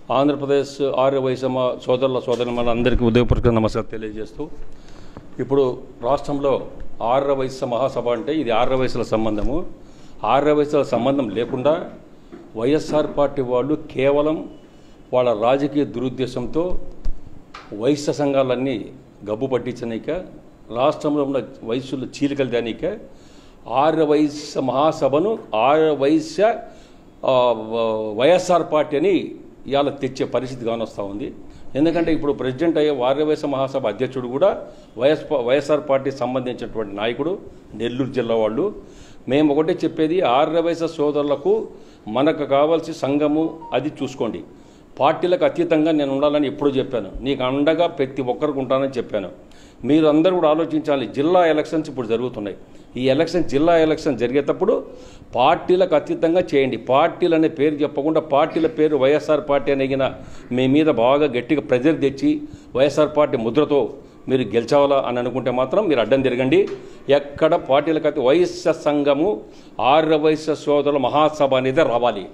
ఆంధ్రప్రదేశ్ ఆర్య వైసమ సోదరుల సోదరుల అందరికీ ఉదయపూర్వక నమస్కారం తెలియజేస్తూ ఇప్పుడు రాష్ట్రంలో ఆర్య వైశ్య మహాసభ అంటే ఇది ఆర్య వయసుల సంబంధము ఆర్య వయసుల సంబంధం లేకుండా వైఎస్ఆర్ పార్టీ వాళ్ళు కేవలం వాళ్ళ రాజకీయ దురుద్దేశంతో వైశ్య సంఘాలన్నీ గబ్బు పట్టించనీక రాష్ట్రంలో ఉన్న వయస్సులు చీలికలు దానిక ఆర్య వైశ్య మహాసభను ఆర్య వైశ్య ఆ, వ- వైఎస్ఆర్ పార్టీ అని ఇవాళ తెచ్చే పరిస్థితి కానొస్తూ ఉంది ఎందుకంటే ఇప్పుడు ప్రెసిడెంట్ అయ్యే ఆర్య వైశ్య మహాసభ అధ్యక్షుడు కూడా వైఎస్ వైఎస్ఆర్ పార్టీకి సంబంధించినటువంటి నాయకుడు నెల్లూరు జిల్లా వాళ్ళు మేము ఒకటే చెప్పేది ఆర్య వైశ్య సోదరులకు మనకు కావాల్సి సంఘము అది చూసుకోండి పార్టీలకు అతీతంగా నేను ఉండాలని ఎప్పుడూ చెప్పాను నీకు అండగా ప్రతి ఒక్కరికి ఉంటానని చెప్పాను మీరు అందరూ కూడా ఆలోచించాలి జిల్లా ఎలక్షన్స్ ఇప్పుడు జరుగుతున్నాయి ఈ ఎలక్షన్ జిల్లా ఎలక్షన్ జరిగేటప్పుడు పార్టీలకు అతీతంగా చేయండి పార్టీలు అనే పేరు చెప్పకుండా పార్టీల పేరు వైఎస్ఆర్ పార్టీ అనేగిన మీ మీద బాగా గట్టిగా ప్రెజర్ తెచ్చి వైఎస్ఆర్ పార్టీ ముద్రతో మీరు గెలిచావాలా అని అనుకుంటే మాత్రం మీరు అడ్డం తిరగండి ఎక్కడ పార్టీలకు అతి వైశ్య సంఘము ఆర్య వైశ్య సోదరుల మహాసభ అనేది రావాలి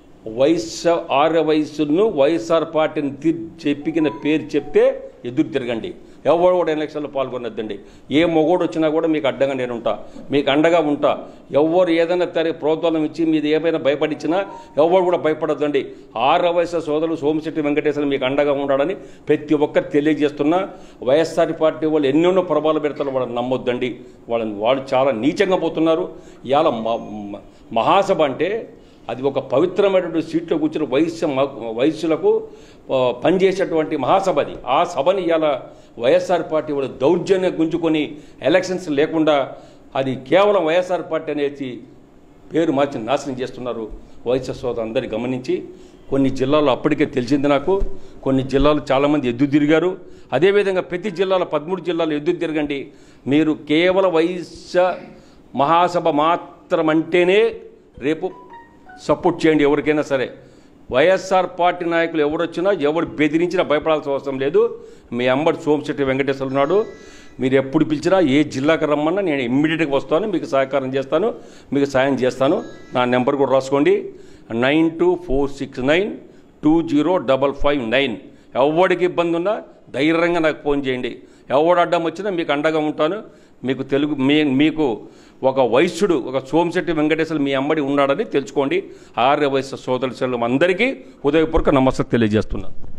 వైశ్య ఆర్య వయస్సును వైఎస్ఆర్ పార్టీని తి- చెప్పిన పేరు చెప్తే ఎదురు తిరగండి ఎవరు కూడా ఎలక్షన్లో పాల్గొనొద్దండి ఏ మొగోడు వచ్చినా కూడా మీకు అడ్డంగా నేను ఉంటా మీకు అండగా ఉంటా ఎవరు ఏదైనా తరే ప్రోత్సాహం ఇచ్చి మీది ఏమైనా భయపడించినా ఎవరు కూడా భయపడొద్దండి ఆర్య వయసు సోదరులు సోమిశెట్టి వెంకటేశ్వర మీకు అండగా ఉండాలని ప్రతి ఒక్కరు తెలియజేస్తున్నా వైఎస్ఆర్ పార్టీ వాళ్ళు ఎన్నెన్నో ప్రభావాలు పెడతారు వాళ్ళని నమ్మొద్దండి వాళ్ళని వాళ్ళు చాలా నీచంగా పోతున్నారు ఇవాళ మ- మ- మహాసభ అంటే అది ఒక పవిత్రమైనటువంటి సీట్లో కూర్చుని వైశ్య మ- వయస్సులకు ఆ, పనిచేసేటువంటి మహాసభ అది ఆ సభని ఇలా వైఎస్ఆర్ పార్టీ వాళ్ళు దౌర్జన్యం గుంజుకొని ఎలక్షన్స్ లేకుండా అది కేవలం వైఎస్ఆర్ పార్టీ అనేది పేరు మార్చి నాశనం చేస్తున్నారు వైశ్య సోదరు అందరి గమనించి కొన్ని జిల్లాల్లో అప్పటికే తెలిసింది నాకు కొన్ని జిల్లాలు చాలామంది ఎద్దు తిరిగారు అదేవిధంగా ప్రతి జిల్లాలో పదమూడు జిల్లాలు ఎద్దు తిరగండి మీరు కేవలం వైశ్య మహాసభ మాత్రం అంటేనే రేపు సపోర్ట్ చేయండి ఎవరికైనా సరే వైఎస్ఆర్ పార్టీ నాయకులు ఎవరు వచ్చినా ఎవరు బెదిరించినా భయపడాల్సిన అవసరం లేదు మీ అంబడి సోమశెట్టి వెంకటేశ్వర ఉన్నాడు మీరు ఎప్పుడు పిలిచినా ఏ జిల్లాకి రమ్మన్నా నేను ఇమ్మీడియట్గా వస్తాను మీకు సహకారం చేస్తాను మీకు సాయం చేస్తాను నా నెంబర్ కూడా రాసుకోండి nine two four six nine two zero double five nine ఎవరికి ఇబ్బంది ఉన్నా ధైర్యంగా నాకు ఫోన్ చేయండి ఎవడు అడ్డం వచ్చినా మీకు అండగా ఉంటాను మీకు తెలుగు మీ మీకు ఒక వైశ్యుడు ఒక సోమశెట్టి వెంకటేశ్వర మీ అమ్మడి ఉన్నాడని తెలుసుకోండి ఆర్య వయస్సు సోదరు అందరికీ ఉదయపూర్వక నమస్తే తెలియజేస్తున్నాను